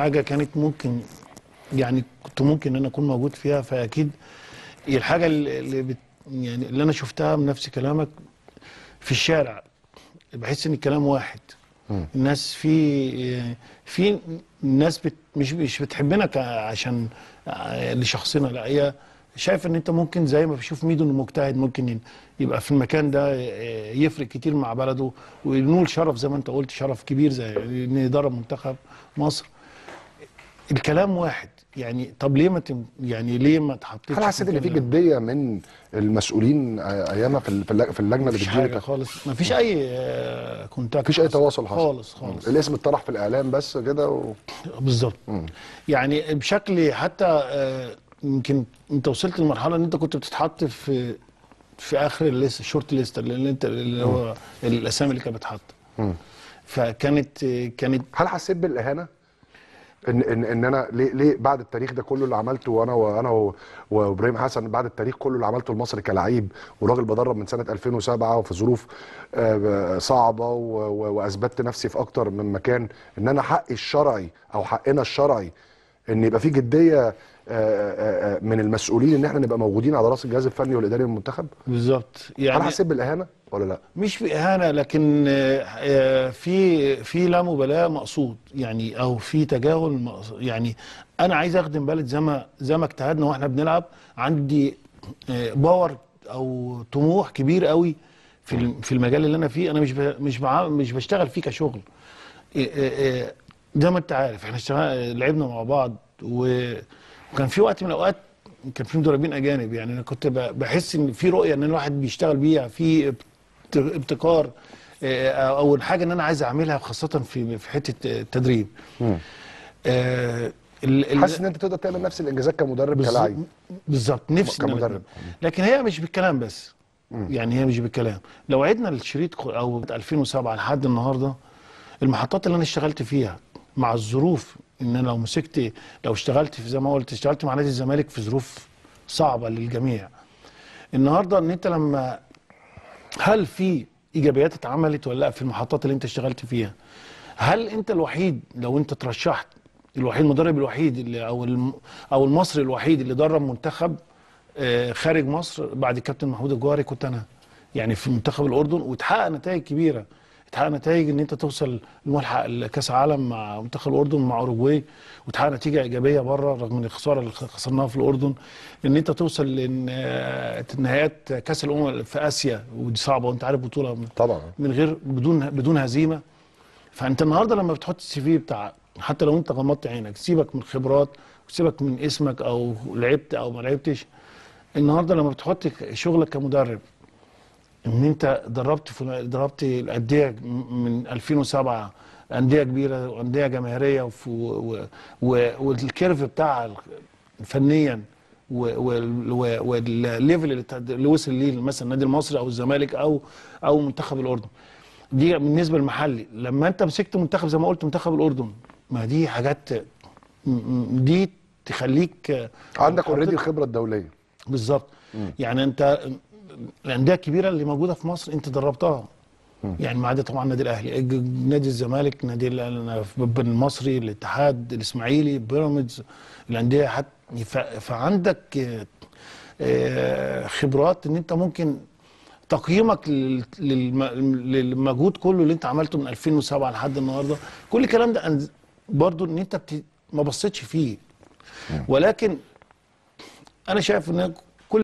حاجه كانت ممكن يعني كنت ممكن ان انا اكون موجود فيها فاكيد الحاجه اللي اللي بت يعني اللي انا شفتها من نفس كلامك في الشارع بحس ان الكلام واحد الناس في في ناس بت مش مش بتحبنا ك- عشان ع- لشخصنا لا هي شايف ان انت ممكن زي ما بشوف ميدو انه مجتهد ممكن ين- يبقى في المكان ده يفرق كتير مع بلده وينول شرف زي ما انت قلت شرف كبير زي ان يدرب منتخب مصر الكلام واحد يعني طب ليه ما تم يعني ليه ما تحطيش هل حسيت ان في جديه من المسؤولين ايامها في ال- في اللج- في اللجنه اللي مفيش بتدير حاجه الت- خالص مفيش اي آه، كونتاكت مفيش اي حصل. تواصل حصل خالص خالص الاسم اتطرح في الاعلام بس كده و... بالظبط يعني بشكل حتى آه، يمكن انت وصلت لمرحله ان انت كنت بتتحط في في اخر الليست الشورت ليست اللي انت اللي هو الاسامي اللي كانت بتتحط فكانت آه، كانت هل حسيت بالاهانه؟ ان ان ان انا ليه ليه بعد التاريخ ده كله اللي عملته وانا وانا و- وابراهيم حسن بعد التاريخ كله اللي عملته لمصر كلعيب وراجل بدرب من سنه 2007 وفي ظروف آه، صعبه و- و- واثبتت نفسي في اكتر من مكان ان انا حقي الشرعي او حقنا الشرعي ان يبقى في جديه آه، آه، آه، من المسؤولين ان احنا نبقى موجودين على راس الجهاز الفني والاداري للمنتخب بالظبط هل يعني حسيت بالاهانه ولا لا؟ مش بإهانة لكن آه، آه، في في لا مبالاة مقصود يعني أو في تجاهل مقصود يعني أنا عايز أخدم بلد زي ما زي ما اجتهدنا وإحنا بنلعب عندي آه، باور أو طموح كبير قوي في الم- في المجال اللي أنا فيه أنا مش ب- مش بع- مش بشتغل فيه كشغل آه، آه، آه، زي ما أنت عارف إحنا اشتغل لعبنا مع بعض و- وكان في وقت من الأوقات كان في مدربين أجانب يعني أنا كنت ب- بحس إن في رؤية إن الواحد بيشتغل بيها في ابت- ابتكار آه، او الحاجه ان انا عايز اعملها خاصه في في حته التدريب آه، ال- ال- حاسس ان انت تقدر تعمل نفس الانجازات كمدرب بالظبط- كلاعب بالظبط نفسي إن أنا كمدرب. أكون. لكن هي مش بالكلام بس يعني هي مش بالكلام لو عدنا الشريط خ- او 2007 لحد النهارده المحطات اللي انا اشتغلت فيها مع الظروف ان انا لو مسكت لو اشتغلت في زي ما قلت اشتغلت مع نادي الزمالك في ظروف صعبه للجميع النهارده ان انت لما هل في ايجابيات اتعملت ولا لا في المحطات اللي انت اشتغلت فيها هل انت الوحيد لو انت ترشحت الوحيد المدرب الوحيد اللي او الم او المصري الوحيد اللي درب منتخب آه، خارج مصر بعد الكابتن محمود الجوهري كنت انا يعني في منتخب الاردن وتحقق نتائج كبيره تحقق نتائج ان انت توصل لملحق كاس عالم مع منتخب الاردن مع اوروجواي وتحقق نتيجه ايجابيه بره رغم من الخساره اللي خسرناها في الاردن ان انت توصل لنهايات كاس الامم في اسيا ودي صعبه وانت عارف بطوله طبعا من غير بدون بدون هزيمه فانت النهارده لما بتحط السي في بتاع حتى لو انت غمضت عينك سيبك من خبرات وسيبك من اسمك او لعبت او ما لعبتش النهارده لما بتحط شغلك كمدرب ان انت دربت فلان دربت الانديه من 2007 انديه كبيره وانديه جماهيريه وف- و- و- والكيرف بتاع فنيا و- وال- و- والليفل اللي تد- اللي وصل ليه مثلا النادي المصري او الزمالك او او منتخب الاردن دي بالنسبه للمحلي لما انت مسكت منتخب زي ما قلت منتخب الاردن ما دي حاجات م- م- دي تخليك عندك حطيت- اوريدي الخبره الدوليه بالظبط يعني انت الانديه الكبيره اللي موجوده في مصر انت دربتها يعني ما عدا طبعا النادي الاهلي الج- نادي الزمالك نادي ال- المصري الاتحاد الاسماعيلي بيراميدز الانديه حتى ف- فعندك آه، آه، خبرات ان انت ممكن تقييمك لل- للم- للمجهود كله اللي انت عملته من 2007 لحد النهارده كل الكلام ده أن- برضو ان انت بت... ما بصيتش فيه ولكن انا شايف ان